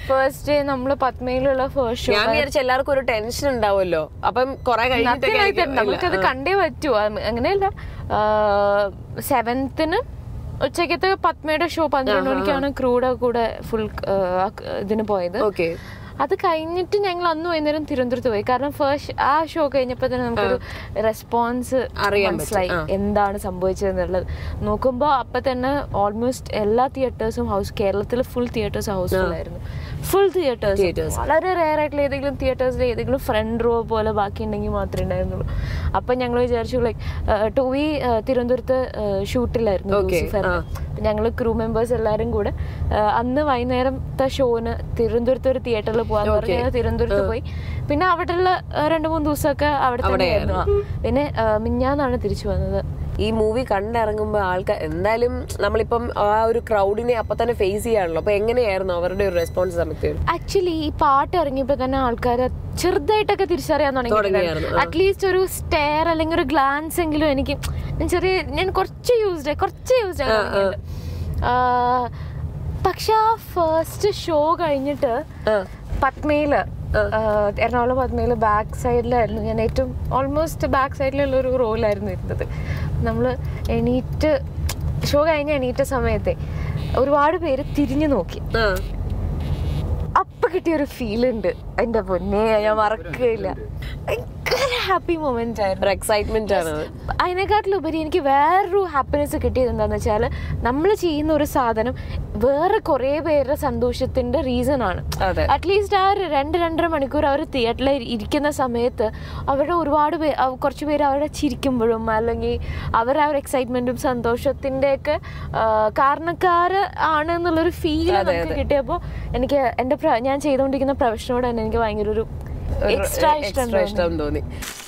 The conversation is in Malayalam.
ഫസ്റ്റ് ഡേ നമ്മള് പത്മയിലുള്ള ഫസ്റ്റ് ഷോ ഞാൻ വിചാരിച്ച എല്ലാവർക്കും ഒരു ടെൻഷൻ ഉണ്ടാവുമല്ലോ അപ്പം കൊറേ കഴിഞ്ഞിട്ടൊക്കെ ആയിരിക്കും- നമുക്കത് കണ്ടേ പറ്റൂ അത് അങ്ങനെയല്ല സെവൻത്തിന് ഉച്ചക്കത്തെ പത്മയുടെ ഷോ പന്ത്രണ്ട് മണിക്കാണ് ക്രൂടെ കൂടെ ഫുൾ ഇതിന് പോയത് ഓക്കെ അത് കഴിഞ്ഞിട്ട് ഞങ്ങൾ അന്ന് വൈകുന്നേരം തിരുവനന്തപുരത്ത് പോയി കാരണം ഫസ്റ്റ് ആ ഷോ കഴിഞ്ഞപ്പോൾ തന്നെ നമുക്കൊരു റെസ്പോൺസ് അറിയാൻ മനസ്സിലായി എന്താണ് സംഭവിച്ചതെന്നുള്ളത് നോക്കുമ്പോൾ അപ്പം തന്നെ ഓൾമോസ്റ്റ് എല്ലാ തിയേറ്റേഴ്സും ഹൗസ് കേരളത്തിൽ ഫുൾ തിയേറ്റേഴ്സ് ഹൗസ്ഫുൾ ആയിരുന്നു ഫുൾ തിയേറ്റേഴ്സ് വളരെ റെയർ ആയിട്ടുള്ള ഏതെങ്കിലും തിയേറ്റേഴ്സിൽ ഏതെങ്കിലും ഫ്രണ്ട് റോ പോലെ ബാക്കി ഉണ്ടെങ്കിൽ മാത്രമേ ഉണ്ടായിരുന്നുള്ളൂ അപ്പം ഞങ്ങൾ വിചാരിച്ചു ലൈക്ക് ടോവി തിരുവനന്തപുരത്ത് ഷൂട്ടിലായിരുന്നു ലൂസിഫറിന് ഞങ്ങൾ ക്രൂ മെമ്പേഴ്സ് എല്ലാവരും കൂടെ ആ, അന്ന് വൈകുന്നേരത്തെ ഷോന് തിരുവനന്തപുരത്ത് ഒരു തിയേറ്ററിൽ പോകാൻ പറഞ്ഞു ഞങ്ങൾ തിരുവനന്തപുരത്ത് പോയി പിന്നെ അവിടെയുള്ള ആ, രണ്ട് മൂന്ന് ദിവസമൊക്കെ അവിടെ തന്നെയായിരുന്നു ആ. പിന്നെ ആ, മിഞ്ഞാന്നാണ് തിരിച്ചു വന്നത് ഈ മൂവി കണ്ടിറങ്ങുമ്പോൾ ആൾക്കാർ എന്തായാലും നമ്മളിപ്പം ആ ഒരു ക്രൗഡിനെ അപ്പൊ തന്നെ ഫേസ് ചെയ്യാണല്ലോ അപ്പൊ എങ്ങനെയായിരുന്നു അവരുടെ ഒരു റെസ്പോൺസ് സമയത്ത് ആക്ച്വലി ഈ പാട്ട് ഇറങ്ങിയപ്പോൾ തന്നെ ആൾക്കാർ ചെറുതായിട്ടൊക്കെ തിരിച്ചറിയാൻ തുടങ്ങി തുടങ്ങിയായിരുന്നു, അറ്റ്ലീസ്റ്റ് ഒരു സ്റ്റെയർ അല്ലെങ്കിൽ ഒരു ഗ്ലാൻസ് എങ്കിലും എനിക്ക് ഞാൻ ചെറിയ ഞാൻ കുറച്ച് യൂസ്ഡ് കുറച്ച് യൂസ്ഡ് ആണ് തുടങ്ങിയത്. ആ, പക്ഷെ ആ ഫസ്റ്റ് ഷോ കഴിഞ്ഞിട്ട് പത്മയില് ആ, എറണാകുളം പത്മയില് ബാക്ക് സൈഡിലായിരുന്നു ഞാൻ ഏറ്റവും ഓൾമോസ്റ്റ് ബാക്ക് സൈഡിലുള്ള ഒരു റോയിലായിരുന്നു ഇരുന്നത് നമ്മൾ എണീറ്റ് ഷോ കഴിഞ്ഞ് എണീറ്റ സമയത്തെ ഒരുപാട് പേര് തിരിഞ്ഞു നോക്കി ആ അപ്പൊ കിട്ടിയൊരു ഫീൽ ഉണ്ട് എന്റെ പൊന്നെ ഞാൻ മറക്കുകയില്ല ഭയങ്കര ഹാപ്പി മൊമെന്റ് ആയിരുന്നു ഒരു എക്സൈറ്റ്മെന്റ് ആണ് അത്. അതിനെക്കാട്ടിലുപരി എനിക്ക് വേറൊരു ഹാപ്പിനെസ് കിട്ടിയത് എന്താന്ന് വെച്ചാൽ നമ്മൾ ചെയ്യുന്ന ഒരു സാധനം വേറെ കുറേ പേരുടെ സന്തോഷത്തിന്റെ റീസൺ ആണ് അതെ അറ്റ്ലീസ്റ്റ് ആ ഒരു രണ്ട് രണ്ടര മണിക്കൂർ അവർ തിയേറ്ററിൽ ഇരിക്കുന്ന സമയത്ത് അവരുടെ ഒരുപാട് പേര് അവ- കുറച്ച് പേര് അവരുടെ ചിരിക്കുമ്പോഴും അല്ലെങ്കിൽ അവർ ആ ഒരു എക്സൈറ്റ്മെന്റും സന്തോഷത്തിന്റെ ഒക്കെ കാരണക്കാര് ആണ് എന്നുള്ളൊരു ഫീൽ നമുക്ക് കിട്ടിയപ്പോൾ എനിക്ക് എൻ്റെ പ്ര- ഞാൻ ചെയ്തുകൊണ്ടിരിക്കുന്ന പ്രൊഫഷനോട് തന്നെ എനിക്ക് ഭയങ്കര ഒരു എക്സ്ട്രാ ഇഷ്ടം എക്സ്ട്രാ ഇഷ്ടം തോന്നി